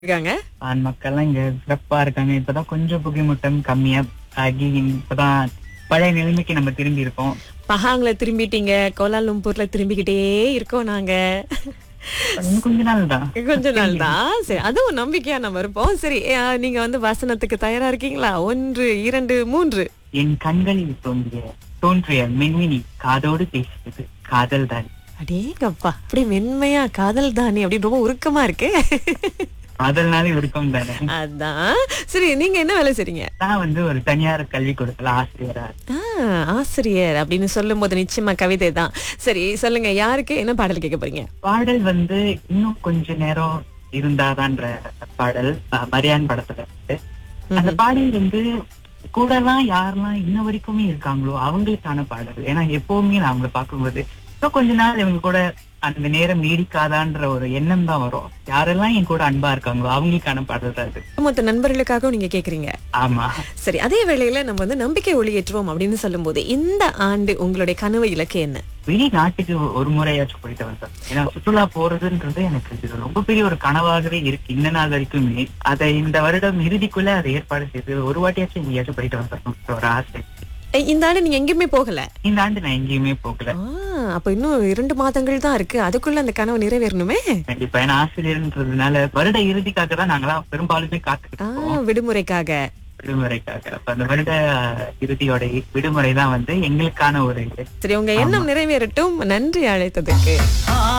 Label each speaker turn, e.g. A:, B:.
A: இருக்காங்க
B: ஆண் மக்கள்லாம் இங்க சிறப்பா இருக்காங்க இப்பதான் கொஞ்சம் புகைமூட்டம் கம்மியா ஆகி இப்பதான் பழைய நிலைமைக்கு நம்ம திரும்பி இருக்கோம்
A: பஹாங்ல திரும்பிட்டீங்க கோலாலும்பூர்ல திரும்பிக்கிட்டே இருக்கோம் நாங்க
B: இன்னும் கொஞ்ச நாள் தான்
A: கொஞ்ச நாள் தான் சரி அதுவும் நம்பிக்கையா நம்ம இருப்போம் சரி அஹ், நீங்க வந்து வசனத்துக்கு தயாரா இருக்கீங்களா ஒன்று இரண்டு மூன்று
B: என் கண்களில் தோன்றிய தோன்றிய மின்மினி காதோடு பேசுகிறது காதல் தான்
A: அடேங்கப்பா அப்படி மென்மையா காதல் தானே அப்படின்னு ரொம்ப உருக்கமா இருக்கு
B: காதல்னாலே விருப்பம் தானே
A: அதான் சரி நீங்க என்ன வேலை செய்றீங்க
B: நான் வந்து ஒரு தனியார் கல்வி கொடுக்கல ஆசிரியரா இருக்கேன்.
A: ஆ, ஆசிரியர் அப்படின்னு சொல்லும் போது நிச்சயமா கவிதை தான் சரி சொல்லுங்க யாருக்கு என்ன பாடல் கேட்க போறீங்க
B: பாடல் வந்து இன்னும் கொஞ்ச நேரம் இருந்தாதான்ற பாடல் அஹ், மரியான் படத்துல இருக்கு அந்த பாடல் வந்து கூடலாம் யாரெல்லாம் இன்ன வரைக்குமே இருக்காங்களோ அவங்களுக்கான பாடல் ஏன்னா எப்பவுமே நான் அவங்கள பார்க்கும்போது இன்னும் கொஞ்ச நாள் இவங்க கூட அந்த நேரம் நீடிக்காதான்ற ஒரு எண்ணம் தான் வரும் யாரெல்லாம் என் கூட அன்பா இருக்காங்களோ அவங்களுக்கான பாடல் தான் இது
A: மொத்த நண்பர்களுக்காகவும் நீங்க கேக்குறீங்க
B: ஆமா
A: சரி அதே வேளையில நம்ம வந்து நம்பிக்கை ஒளியேற்றுவோம் அப்படின்னு சொல்லும்போது இந்த ஆண்டு உங்களுடைய கனவு இலக்கு என்ன
B: வெளிநாட்டுக்கு ஒரு முறையாச்சும் போயிட்டு வந்தேன் ஏன்னா சுற்றுலா போறதுன்றது எனக்கு இது ரொம்ப பெரிய ஒரு கனவாகவே இருக்கு இந்த நாள் வரைக்குமே அதை இந்த வருடம் இறுதிக்குள்ள அதை ஏற்பாடு செய்து ஒரு வாட்டியாச்சும் எங்கேயாச்சும் போயிட்டு வந்துடணும் ஒரு ஆசை
A: ஏய், இந்த ஆண்டு நீங்க எங்கேயுமே போகல
B: இந்த ஆண்டு நான் எங்கேயுமே போகல
A: ஆ, அப்ப இன்னும் இரண்டு மாதங்கள் தான் இருக்கு அதுக்குள்ள அந்த கனவு நிறைவேறணுமே
B: கண்டிப்பா ஏன்னா ஆசிரியர்ன்றதுனால வருட இறுதிக்காக தான் நாங்களாம் பெரும்பாலுமே
A: ஆ,
B: காத்துக்கிட்டு
A: விடுமுறைக்காக
B: விடுமுறைக்காக அப்ப அந்த வருட இறுதியோட விடுமுறை தான் வந்து எங்களுக்கான ஒரு இது
A: சரி உங்க எண்ணம் நிறைவேறட்டும் நன்றி அழைத்ததுக்கு